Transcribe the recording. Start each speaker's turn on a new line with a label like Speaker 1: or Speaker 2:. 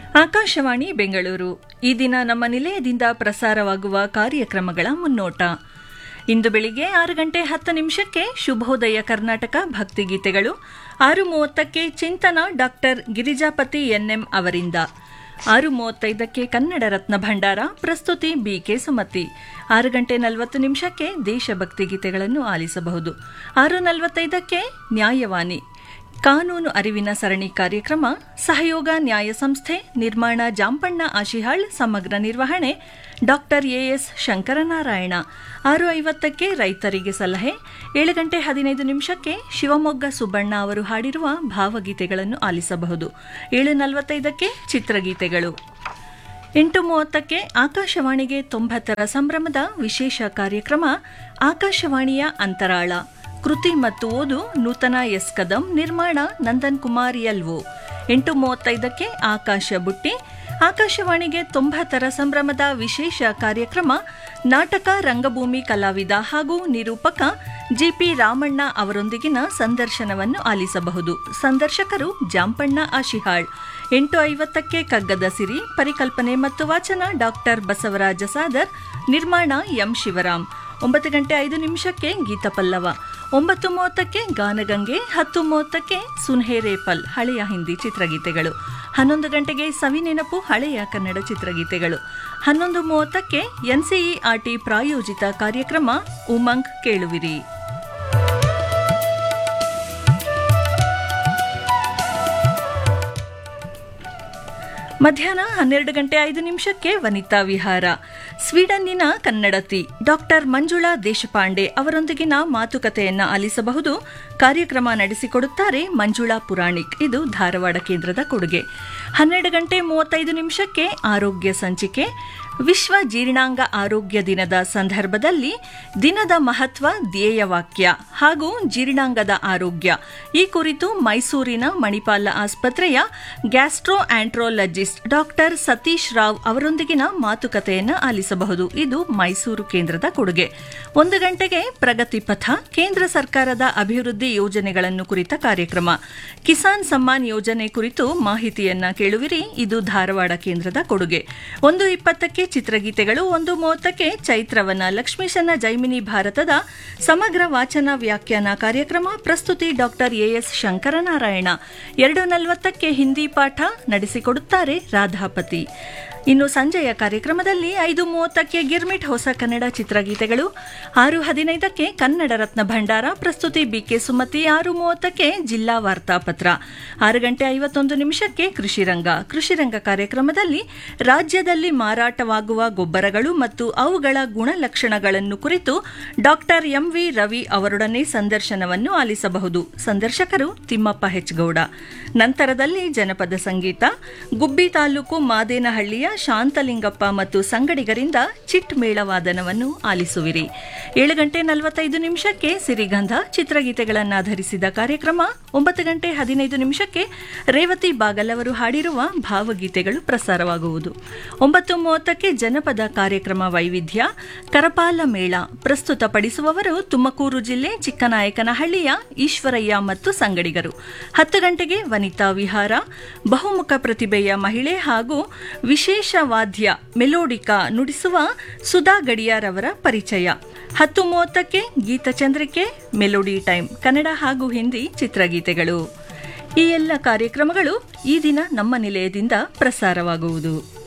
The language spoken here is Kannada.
Speaker 1: ಆಕಾಶವಾಣಿ ಬೆಂಗಳೂರು ಈ ದಿನ ನಮ್ಮ ನಿಲಯದಿಂದ ಪ್ರಸಾರವಾಗುವ ಕಾರ್ಯಕ್ರಮಗಳ ಮುನ್ನೋಟ ಇಂದು ಬೆಳಿಗ್ಗೆ ಆರು ಗಂಟೆ ಹತ್ತು ನಿಮಿಷಕ್ಕೆ ಶುಭೋದಯ ಕರ್ನಾಟಕ ಭಕ್ತಿಗೀತೆಗಳು ಆರು ಮೂವತ್ತಕ್ಕೆ ಚಿಂತನ ಡಾಕ್ಟರ್ ಗಿರಿಜಾಪತಿ ಎನ್ಎಂ ಅವರಿಂದ ಆರು ಮೂವತ್ತೈದಕ್ಕೆ ಕನ್ನಡ ರತ್ನ ಭಂಡಾರ ಪ್ರಸ್ತುತಿ ಬಿಕೆ ಸುಮತಿ ಆರು ಗಂಟೆ ನಲವತ್ತು ನಿಮಿಷಕ್ಕೆ ದೇಶಭಕ್ತಿ ಗೀತೆಗಳನ್ನು ಆಲಿಸಬಹುದು ಆರು ನಲವತ್ತೈದಕ್ಕೆ ನ್ಯಾಯವಾಣಿ ಕಾನೂನು ಅರಿವಿನ ಸರಣಿ ಕಾರ್ಯಕ್ರಮ ಸಹಯೋಗ ನ್ಯಾಯ ಸಂಸ್ಥೆ ನಿರ್ಮಾಣ ಜಾಂಪಣ್ಣ ಆಶಿಹಾಳ್ ಸಮಗ್ರ ನಿರ್ವಹಣೆ ಡಾಕ್ಟರ್ ಎಎಸ್ ಶಂಕರನಾರಾಯಣ ಆರು ಐವತ್ತಕ್ಕೆ ರೈತರಿಗೆ ಸಲಹೆ ಏಳು ಗಂಟೆ ಹದಿನೈದು ನಿಮಿಷಕ್ಕೆ ಶಿವಮೊಗ್ಗ ಸುಬ್ಬಣ್ಣ ಅವರು ಹಾಡಿರುವ ಭಾವಗೀತೆಗಳನ್ನು ಆಲಿಸಬಹುದು ಏಳು ನಲವತ್ತೈದಕ್ಕೆ ಚಿತ್ರಗೀತೆಗಳು ಎಂಟು ಮೂವತ್ತಕ್ಕೆ ಆಕಾಶವಾಣಿಗೆ ತೊಂಬತ್ತರ ಸಂಭ್ರಮದ ವಿಶೇಷ ಕಾರ್ಯಕ್ರಮ ಆಕಾಶವಾಣಿಯ ಅಂತರಾಳ ಕೃತಿ ಮತ್ತು ಓದು ನೂತನ ಎಸ್ ಕದಂ ನಿರ್ಮಾಣ ನಂದನ್ ಕುಮಾರ್ ಎಲ್ವೋ ಎಂಟು ಮೂವತ್ತೈದಕ್ಕೆ ಆಕಾಶ ಬುಟ್ಟಿ ಆಕಾಶವಾಣಿಗೆ ತೊಂಬತ್ತರ ಸಂಭ್ರಮದ ವಿಶೇಷ ಕಾರ್ಯಕ್ರಮ ನಾಟಕ ರಂಗಭೂಮಿ ಕಲಾವಿದ ಹಾಗೂ ನಿರೂಪಕ ಜಿಪಿ ರಾಮಣ್ಣ ಅವರೊಂದಿಗಿನ ಸಂದರ್ಶನವನ್ನು ಆಲಿಸಬಹುದು ಸಂದರ್ಶಕರು ಜಾಂಪಣ್ಣ ಆಶಿಹಾಳ್ ಎಂಟು ಐವತ್ತಕ್ಕೆ ಕಗ್ಗದ ಸಿರಿ ಪರಿಕಲ್ಪನೆ ಮತ್ತು ವಾಚನ ಡಾಕ್ಟರ್ ಬಸವರಾಜ ಸಾದರ್ ನಿರ್ಮಾಣ ಎಂ ಶಿವರಾಮ್ ಒಂಬತ್ತು ಗಂಟೆ ಐದು ನಿಮಿಷಕ್ಕೆ ಗೀತಪಲ್ಲವ ಒಂಬತ್ತು ಮೂವತ್ತಕ್ಕೆ ಗಾನಗಂಗೆ ಹತ್ತು ಮೂವತ್ತಕ್ಕೆ ಸುನ್ಹೇರೇಪಲ್ ಹಳೆಯ ಹಿಂದಿ ಚಿತ್ರಗೀತೆಗಳು ಹನ್ನೊಂದು ಗಂಟೆಗೆ ಸವಿನೆನಪು ಹಳೆಯ ಕನ್ನಡ ಚಿತ್ರಗೀತೆಗಳು ಹನ್ನೊಂದು ಮೂವತ್ತಕ್ಕೆ ಎನ್ಸಿಇಆರ್ಟಿ ಪ್ರಾಯೋಜಿತ ಕಾರ್ಯಕ್ರಮ ಉಮಂಗ್ ಕೇಳುವಿರಿ ಮಧ್ಯಾಹ್ನ ಹನ್ನೆರಡು ಗಂಟೆ ಐದು ನಿಮಿಷಕ್ಕೆ ವನಿತಾ ವಿಹಾರ ಸ್ವೀಡನ್ನಿನ ಕನ್ನಡತಿ ಡಾಕ್ಟರ್ ಮಂಜುಳಾ ದೇಶಪಾಂಡೆ ಅವರೊಂದಿಗಿನ ಮಾತುಕತೆಯನ್ನ ಆಲಿಸಬಹುದು ಕಾರ್ಯಕ್ರಮ ನಡೆಸಿಕೊಡುತ್ತಾರೆ ಮಂಜುಳಾ ಪುರಾಣಿಕ್ ಇದು ಧಾರವಾಡ ಕೇಂದ್ರದ ಕೊಡುಗೆ ಹನ್ನೆರಡು ಗಂಟೆ ಮೂವತ್ತೈದು ನಿಮಿಷಕ್ಕೆ ಆರೋಗ್ಯ ಸಂಚಿಕೆ ವಿಶ್ವ ಜೀರ್ಣಾಂಗ ಆರೋಗ್ಯ ದಿನದ ಸಂದರ್ಭದಲ್ಲಿ ದಿನದ ಮಹತ್ವ ಧ್ಯೇಯವಾಕ್ಯ ಹಾಗೂ ಜೀರ್ಣಾಂಗದ ಆರೋಗ್ಯ ಈ ಕುರಿತು ಮೈಸೂರಿನ ಮಣಿಪಾಲ ಆಸ್ಪತ್ರೆಯ gastroenterologist doctor Satish Rao ಅವರೊಂದಿಗಿನ ಮಾತುಕತೆಯನ್ನು ಆಲಿಸಬಹುದು ಇದು ಮೈಸೂರು ಕೇಂದ್ರದ ಕೊಡುಗೆ ಒಂದು ಗಂಟೆಗೆ ಪ್ರಗತಿ ಪಥ ಕೇಂದ್ರ ಸರ್ಕಾರದ ಅಭಿವೃದ್ಧಿ ಯೋಜನೆಗಳನ್ನು ಕುರಿತ ಕಾರ್ಯಕ್ರಮ ಕಿಸಾನ್ ಸಮ್ಮಾನ್ ಯೋಜನೆ ಕುರಿತು ಮಾಹಿತಿಯನ್ನ ಕೇಳುವಿರಿ ಇದು ಧಾರವಾಡ ಕೇಂದ್ರದ ಕೊಡುಗೆ ಒಂದು ಇಪ್ಪತ್ತಕ್ಕೆ ಚಿತ್ರಗೀತೆಗಳು ಒಂದು ಮೂವತ್ತಕ್ಕೆ ಚೈತ್ರವನ ಲಕ್ಷ್ಮೀಶನ ಜೈಮಿನಿ ಭಾರತದ ಸಮಗ್ರ ವಾಚನ ವ್ಯಾಖ್ಯಾನ ಕಾರ್ಯಕ್ರಮ ಪ್ರಸ್ತುತಿ ಡಾಕ್ಟರ್ ಎಎಸ್ ಶಂಕರನಾರಾಯಣ ಎರಡು ನಲವತ್ತಕ್ಕೆ ಹಿಂದಿ ಪಾಠ ನಡೆಸಿಕೊಡುತ್ತಾರೆ ರಾಧಾಪತಿ ಇನ್ನು ಸಂಜೆಯ ಕಾರ್ಯಕ್ರಮದಲ್ಲಿ ಐದು ಮೂವತ್ತಕ್ಕೆ ಗಿರ್ಮಿಟ್ ಹೊಸ ಕನ್ನಡ ಚಿತ್ರಗೀತೆಗಳು ಆರು ಹದಿನೈದಕ್ಕೆ ಕನ್ನಡ ರತ್ನ ಭಂಡಾರ ಪ್ರಸ್ತುತಿ ಬಿಕೆ ಸುಮತಿ ಆರು ಮೂವತ್ತಕ್ಕೆ ಜಿಲ್ಲಾ ವಾರ್ತಾಪತ್ರ ಆರು ಗಂಟೆ ಐವತ್ತೊಂದು ನಿಮಿಷಕ್ಕೆ ಕೃಷಿರಂಗ ಕೃಷಿರಂಗ ಕಾರ್ಯಕ್ರಮದಲ್ಲಿ ರಾಜ್ಯದಲ್ಲಿ ಮಾರಾಟವಾಗುವ ಗೊಬ್ಬರಗಳು ಮತ್ತು ಅವುಗಳ ಗುಣಲಕ್ಷಣಗಳನ್ನು ಕುರಿತು ಡಾಕ್ಟರ್ ಎಂವಿ ರವಿ ಅವರೊಡನೆ ಸಂದರ್ಶನವನ್ನು ಆಲಿಸಬಹುದು ಸಂದರ್ಶಕರು ತಿಮ್ಮಪ್ಪ ಹೆಚ್ಗೌಡ ನಂತರದಲ್ಲಿ ಜನಪದ ಸಂಗೀತ ಗುಬ್ಬಿ ತಾಲೂಕು ಮಾದೇನಹಳ್ಳಿಯ ಶಾಂತಲಿಂಗಪ್ಪ ಮತ್ತು ಸಂಗಡಿಗರಿಂದ ಚಿಟ್ ಮೇಳವಾದನವನ್ನು ಆಲಿಸುವಿರಿ ಏಳು ಗಂಟೆ ನಲವತ್ತೈದು ನಿಮಿಷಕ್ಕೆ ಸಿರಿಗಂಧ ಚಿತ್ರಗೀತೆಗಳನ್ನಾಧರಿಸಿದ ಕಾರ್ಯಕ್ರಮ ಒಂಬತ್ತು ಗಂಟೆ ಹದಿನೈದು ನಿಮಿಷಕ್ಕೆ ರೇವತಿ ಬಾಗಲ್ ಅವರು ಹಾಡಿರುವ ಭಾವಗೀತೆಗಳು ಪ್ರಸಾರವಾಗುವುದು ಒಂಬತ್ತು ಮೂವತ್ತಕ್ಕೆ ಜನಪದ ಕಾರ್ಯಕ್ರಮ ವೈವಿಧ್ಯ ಕರಪಾಲ ಮೇಳ ಪ್ರಸ್ತುತಪಡಿಸುವವರು ತುಮಕೂರು ಜಿಲ್ಲೆ ಚಿಕ್ಕನಾಯಕನಹಳ್ಳಿಯ ಈಶ್ವರಯ್ಯ ಮತ್ತು ಸಂಗಡಿಗರು ಹತ್ತು ಗಂಟೆಗೆ ವನಿತಾ ವಿಹಾರ ಬಹುಮುಖ ಪ್ರತಿಭೆಯ ಮಹಿಳೆ ಹಾಗೂ ವಿಶೇಷ ವಾದ್ಯ ಮೆಲೋಡಿಕಾ ನುಡಿಸುವ ಸುಧಾ ಗಡಿಯಾರವರ ಪರಿಚಯ ಹತ್ತು ಮೂವತ್ತಕ್ಕೆ ಗೀತಚಂದ್ರಿಕೆ ಮೆಲೋಡಿ ಟೈಮ್ ಕನ್ನಡ ಹಾಗೂ ಹಿಂದಿ ಚಿತ್ರಗೀತೆಗಳು ಈ ಎಲ್ಲ ಕಾರ್ಯಕ್ರಮಗಳು ಈ ದಿನ ನಮ್ಮ ನಿಲಯದಿಂದ ಪ್ರಸಾರವಾಗುವುದು